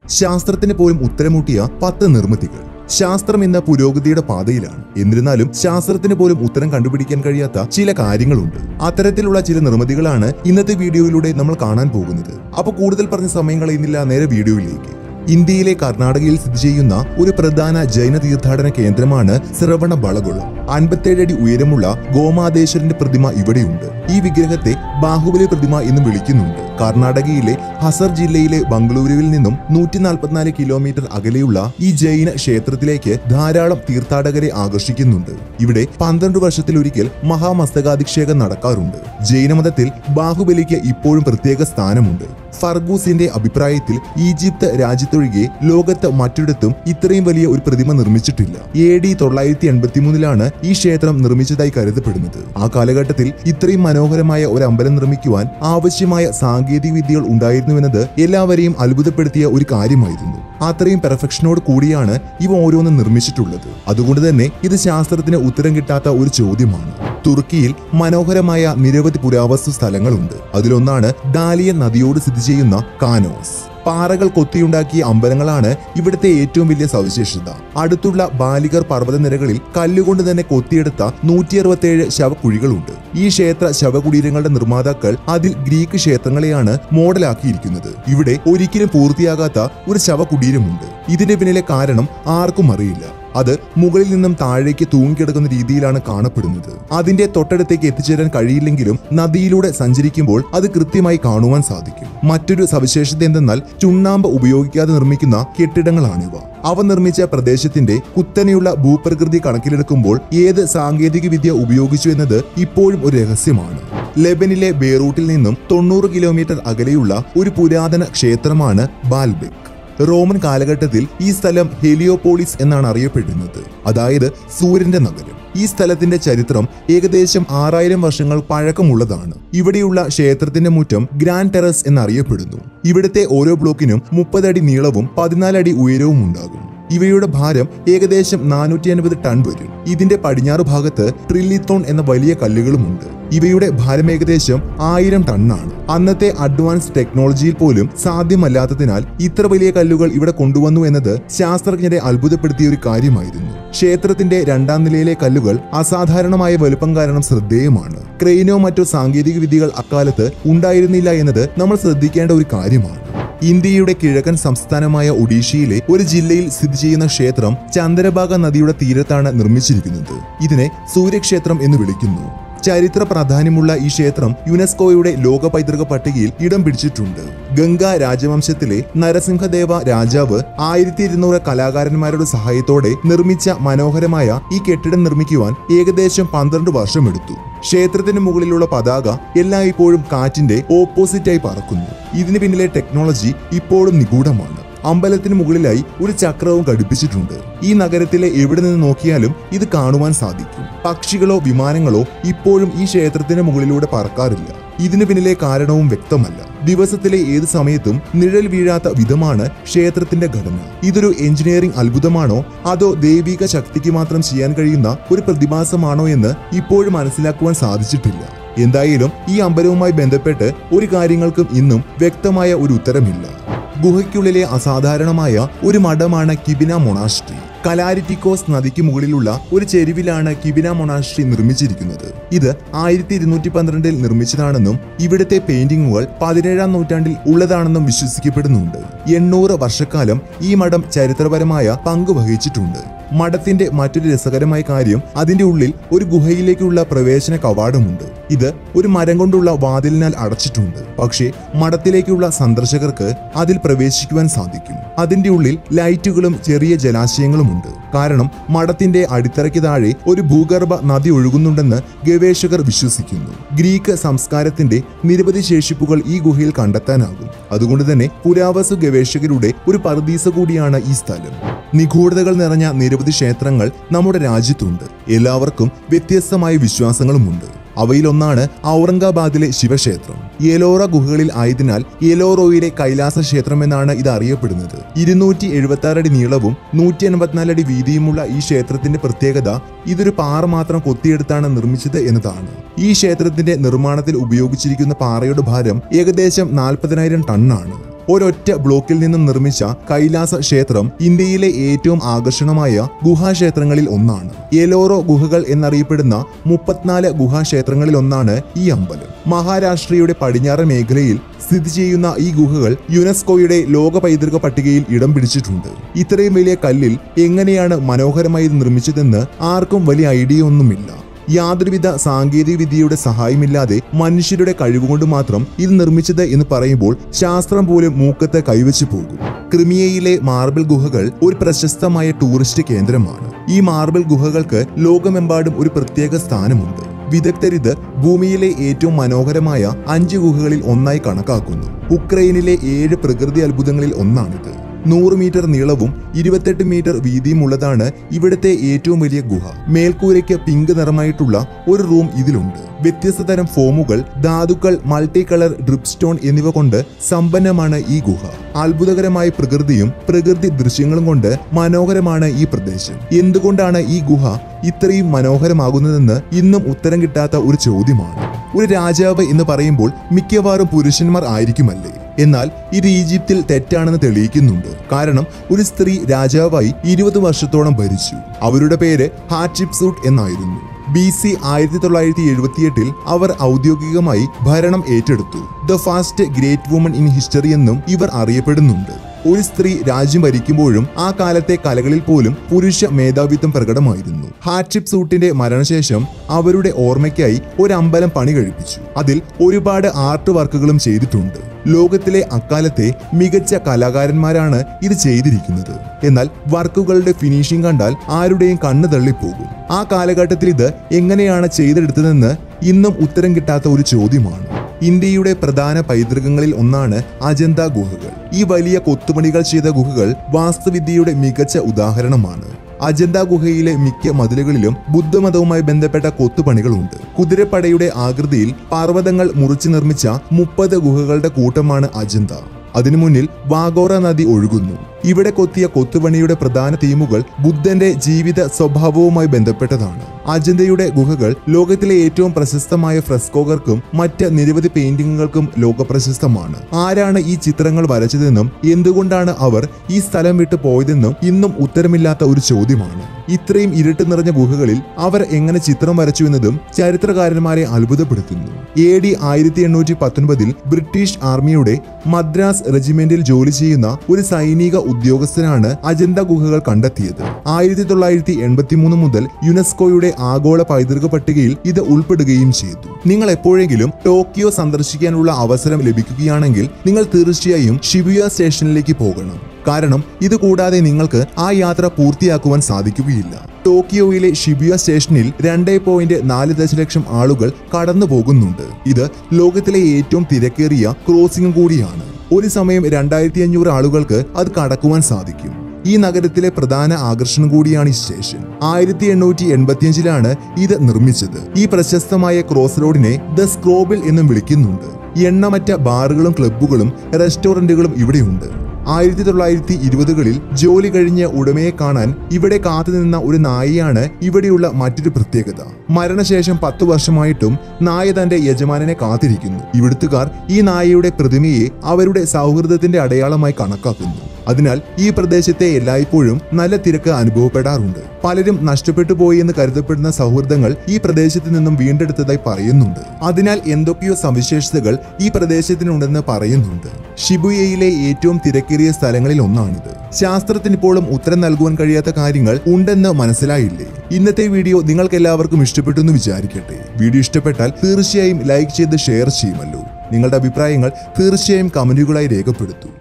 ശാസ്ത്രത്തിന് പോലും ഉത്തരമുട്ടിയ പത്ത് നിർമ്മിതികൾ ശാസ്ത്രം എന്ന പുരോഗതിയുടെ പാതയിലാണ് എന്നിരുന്നാലും ശാസ്ത്രത്തിന് പോലും ഉത്തരം കണ്ടുപിടിക്കാൻ കഴിയാത്ത ചില കാര്യങ്ങളുണ്ട് അത്തരത്തിലുള്ള ചില നിർമ്മിതികളാണ് ഇന്നത്തെ വീഡിയോയിലൂടെ നമ്മൾ കാണാൻ പോകുന്നത് അപ്പൊ കൂടുതൽ പറഞ്ഞ സമയം കളയുന്നില്ല നേരെ വീഡിയോയിലേക്ക് ഇന്ത്യയിലെ കർണാടകയിൽ സ്ഥിതി ചെയ്യുന്ന ഒരു പ്രധാന ജൈന തീർത്ഥാടന കേന്ദ്രമാണ് ശ്രവണ ബളകുളം അൻപത്തേഴ് അടി ഉയരമുള്ള ഗോമാതേശ്വരന്റെ പ്രതിമ ഇവിടെയുണ്ട് ഈ വിഗ്രഹത്തെ ബാഹുബലി പ്രതിമ എന്ന് വിളിക്കുന്നുണ്ട് കർണാടകയിലെ ഹസർ ജില്ലയിലെ ബംഗളൂരുവിൽ നിന്നും നൂറ്റി നാൽപ്പത്തിനാല് കിലോമീറ്റർ അകലെയുള്ള ഈ ജൈന ക്ഷേത്രത്തിലേക്ക് ധാരാളം തീർത്ഥാടകരെ ആകർഷിക്കുന്നുണ്ട് ഇവിടെ പന്ത്രണ്ട് വർഷത്തിലൊരിക്കൽ മഹാമസ്തകാധിക്ഷേകം നടക്കാറുണ്ട് ജൈനമതത്തിൽ ബാഹുബലിക്ക് ഇപ്പോഴും പ്രത്യേക സ്ഥാനമുണ്ട് ഫർഗൂസിന്റെ അഭിപ്രായത്തിൽ ഈജിപ്ത് രാജ്യത്തൊഴികെ ലോകത്ത് മറ്റൊരിടത്തും ഇത്രയും വലിയ ഒരു പ്രതിമ നിർമ്മിച്ചിട്ടില്ല എ ഡി തൊള്ളായിരത്തി എൺപത്തിമൂന്നിലാണ് ഈ ക്ഷേത്രം നിർമ്മിച്ചതായി കരുതപ്പെടുന്നത് ആ കാലഘട്ടത്തിൽ ഇത്രയും മനോഹരമായ ഒരു അമ്പലം നിർമ്മിക്കുവാൻ ആവശ്യമായ സാങ്കേതിക വിദ്യകൾ ഉണ്ടായിരുന്നുവെന്നത് എല്ലാവരെയും അത്ഭുതപ്പെടുത്തിയ ഒരു കാര്യമായിരുന്നു അത്രയും പെർഫെക്ഷനോട് കൂടിയാണ് ഇവ ഓരോന്നും നിർമ്മിച്ചിട്ടുള്ളത് അതുകൊണ്ട് തന്നെ ഇത് ശാസ്ത്രത്തിന് ഉത്തരം കിട്ടാത്ത ഒരു ചോദ്യമാണ് തുർക്കിയിൽ മനോഹരമായ നിരവധി പുരാവസ്തു സ്ഥലങ്ങളുണ്ട് അതിലൊന്നാണ് ഡാലിയൻ നദിയോട് സ്ഥിതി ചെയ്യുന്ന കാനോസ് പാറകൾ കൊത്തിയുണ്ടാക്കിയ അമ്പലങ്ങളാണ് ഇവിടുത്തെ ഏറ്റവും വലിയ സവിശേഷത അടുത്തുള്ള ബാലികർ പർവ്വതനിരകളിൽ കല്ലുകൊണ്ട് തന്നെ കൊത്തിയെടുത്ത നൂറ്റി അറുപത്തേഴ് ശവക്കുഴികളുണ്ട് ഈ ക്ഷേത്ര ശവകുടീരങ്ങളുടെ നിർമ്മാതാക്കൾ അതിൽ ഗ്രീക്ക് ക്ഷേത്രങ്ങളെയാണ് മോഡലാക്കിയിരിക്കുന്നത് ഇവിടെ ഒരിക്കലും പൂർത്തിയാകാത്ത ഒരു ശവകുടീരമുണ്ട് ഇതിന്റെ പിന്നിലെ കാരണം ആർക്കും അറിയില്ല അത് മുകളിൽ നിന്നും താഴേക്ക് തൂങ്ങിക്കിടക്കുന്ന രീതിയിലാണ് കാണപ്പെടുന്നത് അതിന്റെ തൊട്ടടുത്തേക്ക് എത്തിച്ചേരാൻ കഴിയില്ലെങ്കിലും നദിയിലൂടെ സഞ്ചരിക്കുമ്പോൾ അത് കൃത്യമായി കാണുവാൻ സാധിക്കും മറ്റൊരു സവിശേഷത എന്തെന്നാൽ ചുണ്ണാമ്പ് ഉപയോഗിക്കാതെ നിർമ്മിക്കുന്ന കെട്ടിടങ്ങളാണിവ അവ നിർമ്മിച്ച പ്രദേശത്തിന്റെ കുത്തനെയുള്ള ഭൂപ്രകൃതി കണക്കിലെടുക്കുമ്പോൾ ഏത് സാങ്കേതിക വിദ്യ ഉപയോഗിച്ചു എന്നത് ഇപ്പോഴും ഒരു രഹസ്യമാണ് ലെബനിലെ ബെയ്റൂട്ടിൽ നിന്നും തൊണ്ണൂറ് കിലോമീറ്റർ അകലെയുള്ള ഒരു പുരാതന ക്ഷേത്രമാണ് ബാൽബെക് റോമൻ കാലഘട്ടത്തിൽ ഈ സ്ഥലം ഹെലിയോപോളിസ് എന്നാണ് അറിയപ്പെടുന്നത് അതായത് സൂര്യന്റെ നഗരം ഈ സ്ഥലത്തിന്റെ ചരിത്രം ഏകദേശം ആറായിരം വർഷങ്ങൾ പഴക്കമുള്ളതാണ് ഇവിടെയുള്ള ക്ഷേത്രത്തിന്റെ മുറ്റം ഗ്രാൻഡ് ടെറസ് എന്നറിയപ്പെടുന്നു ഇവിടുത്തെ ഓരോ ബ്ലോക്കിനും മുപ്പത് അടി നീളവും പതിനാല് അടി ഉയരവും ഉണ്ടാകും ഇവയുടെ ഭാരം ഏകദേശം നാനൂറ്റി അൻപത് ടൺ വരും ഇതിന്റെ പടിഞ്ഞാറ് ഭാഗത്ത് ട്രില്ലിത്തോൺ എന്ന വലിയ കല്ലുകളുമുണ്ട് ഇവയുടെ ഭാരം ഏകദേശം ആയിരം ടണ്ണാണ് അന്നത്തെ അഡ്വാൻസ് ടെക്നോളജിയിൽ പോലും സാധ്യമല്ലാത്തതിനാൽ ഇത്ര വലിയ കല്ലുകൾ ഇവിടെ കൊണ്ടുവന്നു എന്നത് ശാസ്ത്രജ്ഞരെ അത്ഭുതപ്പെടുത്തിയ ഒരു കാര്യമായിരുന്നു ക്ഷേത്രത്തിന്റെ രണ്ടാം നിലയിലെ കല്ലുകൾ അസാധാരണമായ വലുപ്പം കാരണം ശ്രദ്ധേയമാണ് ക്രെയിനോ മറ്റോ സാങ്കേതിക വിദ്യകൾ അക്കാലത്ത് ഉണ്ടായിരുന്നില്ല എന്നത് നമ്മൾ ശ്രദ്ധിക്കേണ്ട ഒരു കാര്യമാണ് ഇന്ത്യയുടെ കിഴക്കൻ സംസ്ഥാനമായ ഒഡീഷയിലെ ഒരു ജില്ലയിൽ സ്ഥിതി ചെയ്യുന്ന ക്ഷേത്രം ചന്ദ്രഭാഗ നദിയുടെ തീരത്താണ് നിർമ്മിച്ചിരിക്കുന്നത് ഇതിനെ സൂര്യക്ഷേത്രം എന്ന് വിളിക്കുന്നു ചരിത്ര പ്രാധാന്യമുള്ള ഈ ക്ഷേത്രം യുനെസ്കോയുടെ ലോക പൈതൃക പട്ടികയിൽ ഇടം പിടിച്ചിട്ടുണ്ട് ഗംഗ രാജവംശത്തിലെ നരസിംഹദേവ രാജാവ് ആയിരത്തി ഇരുന്നൂറ് കലാകാരന്മാരുടെ സഹായത്തോടെ നിർമ്മിച്ച മനോഹരമായ ഈ കെട്ടിടം നിർമ്മിക്കുവാൻ ഏകദേശം പന്ത്രണ്ട് വർഷമെടുത്തു ക്ഷേത്രത്തിന് മുകളിലുള്ള പതാക എല്ലായ്പ്പോഴും കാറ്റിന്റെ ഓപ്പോസിറ്റായി പറക്കുന്നു ഇതിന് പിന്നിലെ ടെക്നോളജി ഇപ്പോഴും നിഗൂഢമാണ് അമ്പലത്തിന് മുകളിലായി ഒരു ചക്രവും ഘടിപ്പിച്ചിട്ടുണ്ട് ഈ നഗരത്തിലെ എവിടെ നിന്ന് നോക്കിയാലും ഇത് കാണുവാൻ സാധിക്കും പക്ഷികളോ വിമാനങ്ങളോ ഇപ്പോഴും ഈ ക്ഷേത്രത്തിന് മുകളിലൂടെ പറക്കാറില്ല ഇതിന് പിന്നിലെ കാരണവും വ്യക്തമല്ല ദിവസത്തിലെ ഏത് സമയത്തും നിഴൽ വീഴാത്ത വിധമാണ് ക്ഷേത്രത്തിന്റെ ഘടന ഇതൊരു എഞ്ചിനീയറിംഗ് അത്ഭുതമാണോ അതോ ദൈവിക ശക്തിക്ക് മാത്രം ചെയ്യാൻ കഴിയുന്ന ഒരു പ്രതിഭാസമാണോ എന്ന് ഇപ്പോഴും മനസ്സിലാക്കുവാൻ സാധിച്ചിട്ടില്ല എന്തായാലും ഈ അമ്പലവുമായി ബന്ധപ്പെട്ട് ഒരു കാര്യങ്ങൾക്കും ഇന്നും വ്യക്തമായ ഒരു ഉത്തരമില്ല ഗുഹയ്ക്കുള്ളിലെ അസാധാരണമായ ഒരു മഠമാണ് കിബിന മൊണാസ്ട്രി കലാരിറ്റിക്കോസ് നദിക്ക് മുകളിലുള്ള ഒരു ചെരുവിലാണ് കിബിന മൊണാസ്ട്രി നിർമ്മിച്ചിരിക്കുന്നത് ഇത് ആയിരത്തി ഇരുന്നൂറ്റി പന്ത്രണ്ടിൽ നിർമ്മിച്ചതാണെന്നും ഇവിടുത്തെ പെയിന്റിങ്ങുകൾ പതിനേഴാം നൂറ്റാണ്ടിൽ ഉള്ളതാണെന്നും വിശ്വസിക്കപ്പെടുന്നുണ്ട് എണ്ണൂറ് വർഷക്കാലം ഈ മഠം ചരിത്രപരമായ പങ്ക് വഹിച്ചിട്ടുണ്ട് മഠത്തിന്റെ മറ്റൊരു രസകരമായ കാര്യം അതിന്റെ ഉള്ളിൽ ഒരു ഗുഹയിലേക്കുള്ള പ്രവേശന കവാടമുണ്ട് ഇത് ഒരു മരം കൊണ്ടുള്ള വാതിലിനാൽ അടച്ചിട്ടുണ്ട് പക്ഷേ മഠത്തിലേക്കുള്ള സന്ദർശകർക്ക് അതിൽ പ്രവേശിക്കുവാൻ സാധിക്കും അതിന്റെ ഉള്ളിൽ ലൈറ്റുകളും ചെറിയ ജലാശയങ്ങളുമുണ്ട് കാരണം മഠത്തിന്റെ അടിത്തറയ്ക്ക് താഴെ ഒരു ഭൂഗർഭ നദി ഒഴുകുന്നുണ്ടെന്ന് ഗവേഷകർ വിശ്വസിക്കുന്നു ഗ്രീക്ക് സംസ്കാരത്തിന്റെ നിരവധി ശേഷിപ്പുകൾ ഈ ഗുഹയിൽ കണ്ടെത്താനാകും അതുകൊണ്ട് തന്നെ പുരാവസ്തു ഗവേഷകരുടെ ഒരു പർദീസ കൂടിയാണ് ഈ സ്ഥലം നിഗൂഢതകൾ നിറഞ്ഞ നിരവധി ക്ഷേത്രങ്ങൾ നമ്മുടെ രാജ്യത്തുണ്ട് എല്ലാവർക്കും വ്യത്യസ്തമായ വിശ്വാസങ്ങളുമുണ്ട് അവയിലൊന്നാണ് ഔറംഗാബാദിലെ ശിവക്ഷേത്രം യെലോറ ഗുഹകളിൽ ആയതിനാൽ യെലോറോയിലെ കൈലാസ ക്ഷേത്രം എന്നാണ് ഇത് അറിയപ്പെടുന്നത് ഇരുന്നൂറ്റി എഴുപത്തി അടി നീളവും നൂറ്റി എൺപത്തിനാല് അടി വീതിയുമുള്ള ഈ ക്ഷേത്രത്തിന്റെ പ്രത്യേകത ഇതൊരു പാറ മാത്രം കൊത്തിയെടുത്താണ് നിർമ്മിച്ചത് എന്നതാണ് ഈ ക്ഷേത്രത്തിന്റെ നിർമ്മാണത്തിൽ ഉപയോഗിച്ചിരിക്കുന്ന പാറയുടെ ഭാരം ഏകദേശം നാൽപ്പതിനായിരം ടണ്ണാണ് ഒരൊറ്റ ബ്ലോക്കിൽ നിന്നും നിർമ്മിച്ച കൈലാസ ക്ഷേത്രം ഇന്ത്യയിലെ ഏറ്റവും ആകർഷണമായ ഗുഹാക്ഷേത്രങ്ങളിൽ ഒന്നാണ് എലോറോ ഗുഹകൾ എന്നറിയപ്പെടുന്ന മുപ്പത്തിനാല് ഗുഹാക്ഷേത്രങ്ങളിൽ ഒന്നാണ് ഈ അമ്പലം മഹാരാഷ്ട്രയുടെ പടിഞ്ഞാറൻ മേഖലയിൽ സ്ഥിതി ചെയ്യുന്ന ഈ ഗുഹകൾ യുനെസ്കോയുടെ ലോക പൈതൃക പട്ടികയിൽ ഇടം പിടിച്ചിട്ടുണ്ട് ഇത്രയും വലിയ കല്ലിൽ എങ്ങനെയാണ് മനോഹരമായി ഇത് നിർമ്മിച്ചതെന്ന് ആർക്കും വലിയ ഐഡിയ ഒന്നുമില്ല യാതൊരുവിധ സാങ്കേതിക വിദ്യയുടെ സഹായമില്ലാതെ മനുഷ്യരുടെ കഴിവുകൊണ്ട് മാത്രം ഇത് നിർമ്മിച്ചത് എന്ന് പറയുമ്പോൾ ശാസ്ത്രം പോലും മൂക്കത്ത് കൈവച്ചു പോകും ക്രിമിയയിലെ മാർബിൾ ഗുഹകൾ ഒരു പ്രശസ്തമായ ടൂറിസ്റ്റ് കേന്ദ്രമാണ് ഈ മാർബിൾ ഗുഹകൾക്ക് ലോകമെമ്പാടും ഒരു പ്രത്യേക സ്ഥാനമുണ്ട് വിദഗ്ധരിത് ഭൂമിയിലെ ഏറ്റവും മനോഹരമായ അഞ്ച് ഗുഹകളിൽ ഒന്നായി കണക്കാക്കുന്നു ഉക്രൈനിലെ ഏഴ് പ്രകൃതി അത്ഭുതങ്ങളിൽ ഒന്നാണിത് നൂറ് മീറ്റർ നീളവും ഇരുപത്തെട്ട് മീറ്റർ വീതിയുമുള്ളതാണ് ഇവിടുത്തെ ഏറ്റവും വലിയ ഗുഹ മേൽക്കൂരയ്ക്ക് പിങ്ക് നിറമായിട്ടുള്ള ഒരു റൂം ഇതിലുണ്ട് വ്യത്യസ്ത തരം ഫോമുകൾ ധാതുക്കൾ മൾട്ടി കളർ ഡ്രിപ്പ് സ്റ്റോൺ എന്നിവ കൊണ്ട് സമ്പന്നമാണ് ഈ ഗുഹ അത്ഭുതകരമായ പ്രകൃതിയും പ്രകൃതി ദൃശ്യങ്ങളും കൊണ്ട് മനോഹരമാണ് ഈ പ്രദേശം എന്തുകൊണ്ടാണ് ഈ ഗുഹ ഇത്രയും മനോഹരമാകുന്നതെന്ന് ഇന്നും ഉത്തരം കിട്ടാത്ത ഒരു ചോദ്യമാണ് ഒരു രാജാവ് എന്ന് പറയുമ്പോൾ മിക്കവാറും പുരുഷന്മാർ ആയിരിക്കുമല്ലേ എന്നാൽ ഇത് ഈജിപ്തിൽ തെറ്റാണെന്ന് തെളിയിക്കുന്നുണ്ട് കാരണം ഒരു സ്ത്രീ രാജാവായി ഇരുപത് വർഷത്തോളം ഭരിച്ചു അവരുടെ പേര് ഹാറ്റിപ്സൂട്ട് എന്നായിരുന്നു ബി സി ആയിരത്തി തൊള്ളായിരത്തി എഴുപത്തിയെട്ടിൽ അവർ ഔദ്യോഗികമായി ഭരണം ഏറ്റെടുത്തു the first great woman in history എന്നും ഇവർ അറിയപ്പെടുന്നുണ്ട് ഒരു സ്ത്രീ രാജ്യം ഭരിക്കുമ്പോഴും ആ കാലത്തെ കലകളിൽ പോലും പുരുഷ മേധാവിത്വം പ്രകടമായിരുന്നു ഹാറ്റ്ഷിപ്പ് സൂട്ടിന്റെ മരണശേഷം അവരുടെ ഓർമ്മയ്ക്കായി ഒരു അമ്പലം പണി കഴിപ്പിച്ചു അതിൽ ഒരുപാട് ആർട്ട് വർക്കുകളും ചെയ്തിട്ടുണ്ട് ലോകത്തിലെ അക്കാലത്തെ മികച്ച കലാകാരന്മാരാണ് ഇത് ചെയ്തിരിക്കുന്നത് എന്നാൽ വർക്കുകളുടെ ഫിനിഷിംഗ് കണ്ടാൽ ആരുടെയും കണ്ണ് തള്ളിപ്പോകും ആ കാലഘട്ടത്തിൽ ഇത് എങ്ങനെയാണ് ചെയ്തെടുത്തതെന്ന് ഇന്നും ഉത്തരം കിട്ടാത്ത ഒരു ചോദ്യമാണ് ഇന്ത്യയുടെ പ്രധാന പൈതൃകങ്ങളിൽ ഒന്നാണ് അജന്ത ഗുഹകൾ ഈ വലിയ കൊത്തുപണികൾ ചെയ്ത ഗുഹകൾ വാസ്തുവിദ്യയുടെ മികച്ച ഉദാഹരണമാണ് അജന്ത ഗുഹയിലെ മിക്ക മതിലുകളിലും ബുദ്ധമതവുമായി ബന്ധപ്പെട്ട കൊത്തുപണികളുണ്ട് കുതിരപ്പടയുടെ ആകൃതിയിൽ പർവ്വതങ്ങൾ മുറിച്ചു നിർമ്മിച്ച മുപ്പത് ഗുഹകളുടെ കൂട്ടമാണ് അജന്ത അതിനു മുന്നിൽ വാഗോറ നദി ഒഴുകുന്നു ഇവിടെ കൊത്തിയ കൊത്തുപണിയുടെ പ്രധാന തീമുകൾ ബുദ്ധന്റെ ജീവിത സ്വഭാവവുമായി ബന്ധപ്പെട്ടതാണ് അജന്തയുടെ ഗുഹകൾ ലോകത്തിലെ ഏറ്റവും പ്രശസ്തമായ ഫ്രെസ്കോകർക്കും മറ്റ് നിരവധി പെയിന്റിങ്ങുകൾക്കും ലോകപ്രശസ്തമാണ് ആരാണ് ഈ ചിത്രങ്ങൾ വരച്ചതെന്നും എന്തുകൊണ്ടാണ് അവർ ഈ സ്ഥലം വിട്ടു പോയതെന്നും ഇന്നും ഉത്തരമില്ലാത്ത ഒരു ചോദ്യമാണ് ഇത്രയും ഇരുട്ട് നിറഞ്ഞ ഗുഹകളിൽ അവർ എങ്ങനെ ചിത്രം വരച്ചു എന്നതും ചരിത്രകാരന്മാരെ അത്ഭുതപ്പെടുത്തുന്നു എ ഡി ആയിരത്തി എണ്ണൂറ്റി പത്തൊൻപതിൽ ബ്രിട്ടീഷ് ആർമിയുടെ മദ്രാസ് റെജിമെന്റിൽ ജോലി ചെയ്യുന്ന ഒരു സൈനിക ഉദ്യോഗസ്ഥനാണ് അജന്ത ഗുഹകൾ കണ്ടെത്തിയത് ആയിരത്തി തൊള്ളായിരത്തി എൺപത്തി മൂന്ന് മുതൽ യുനെസ്കോയുടെ ആഗോള പൈതൃക പട്ടികയിൽ ഇത് ഉൾപ്പെടുകയും ചെയ്തു നിങ്ങൾ എപ്പോഴെങ്കിലും ടോക്കിയോ സന്ദർശിക്കാനുള്ള അവസരം ലഭിക്കുകയാണെങ്കിൽ നിങ്ങൾ തീർച്ചയായും ഷിബുയ സ്റ്റേഷനിലേക്ക് പോകണം കാരണം ഇത് കൂടാതെ നിങ്ങൾക്ക് ആ യാത്ര പൂർത്തിയാക്കുവാൻ സാധിക്കുകയില്ല ടോക്കിയോയിലെ ഷിബുയ സ്റ്റേഷനിൽ രണ്ടേ പോയിന്റ് നാല് ദശലക്ഷം ആളുകൾ കടന്നു പോകുന്നുണ്ട് ഇത് ലോകത്തിലെ ഏറ്റവും തിരക്കേറിയ ക്രോസിംഗും കൂടിയാണ് ഒരു സമയം രണ്ടായിരത്തി അഞ്ഞൂറ് ആളുകൾക്ക് അത് കടക്കുവാൻ സാധിക്കും ഈ നഗരത്തിലെ പ്രധാന ആകർഷണം കൂടിയാണ് ഈ സ്റ്റേഷൻ ആയിരത്തി എണ്ണൂറ്റി എൺപത്തിയഞ്ചിലാണ് ഇത് നിർമ്മിച്ചത് ഈ പ്രശസ്തമായ ക്രോസ് റോഡിനെ ദ സ്ക്രോബിൾ എന്നും വിളിക്കുന്നുണ്ട് എണ്ണമറ്റ ബാറുകളും ക്ലബ്ബുകളും റെസ്റ്റോറന്റുകളും ഇവിടെയുണ്ട് ആയിരത്തി തൊള്ളായിരത്തി ഇരുപതുകളിൽ ജോലി കഴിഞ്ഞ ഉടമയെ കാണാൻ ഇവിടെ കാത്തുനിന്ന ഒരു നായയാണ് ഇവിടെയുള്ള മറ്റൊരു പ്രത്യേകത മരണശേഷം പത്തു വർഷമായിട്ടും നായ തന്റെ യജമാനനെ കാത്തിരിക്കുന്നു ഇവിടുത്തുകാർ ഈ നായയുടെ പ്രതിമയെ അവരുടെ സൗഹൃദത്തിന്റെ അടയാളമായി കണക്കാക്കുന്നു അതിനാൽ ഈ പ്രദേശത്തെ എല്ലായ്പ്പോഴും നല്ല തിരക്ക് അനുഭവപ്പെടാറുണ്ട് പലരും നഷ്ടപ്പെട്ടു പോയി എന്ന് കരുതപ്പെടുന്ന സൗഹൃദങ്ങൾ ഈ പ്രദേശത്ത് നിന്നും വീണ്ടെടുത്തതായി പറയുന്നുണ്ട് അതിനാൽ എന്തൊക്കെയോ സവിശേഷതകൾ ഈ പ്രദേശത്തിനുണ്ടെന്ന് പറയുന്നുണ്ട് ഷിബുയയിലെ ഏറ്റവും തിരക്കേറിയ സ്ഥലങ്ങളിൽ ഒന്നാണിത് ശാസ്ത്രത്തിന് ഇപ്പോഴും ഉത്തരം നൽകുവാൻ കഴിയാത്ത കാര്യങ്ങൾ ഉണ്ടെന്ന് മനസ്സിലായില്ലേ ഇന്നത്തെ വീഡിയോ നിങ്ങൾക്ക് എല്ലാവർക്കും ഇഷ്ടപ്പെട്ടു എന്ന് വിചാരിക്കട്ടെ വീഡിയോ ഇഷ്ടപ്പെട്ടാൽ തീർച്ചയായും ലൈക്ക് ചെയ്ത് ഷെയർ ചെയ്യുമല്ലോ നിങ്ങളുടെ അഭിപ്രായങ്ങൾ തീർച്ചയായും കമന്റുകളായി രേഖപ്പെടുത്തൂ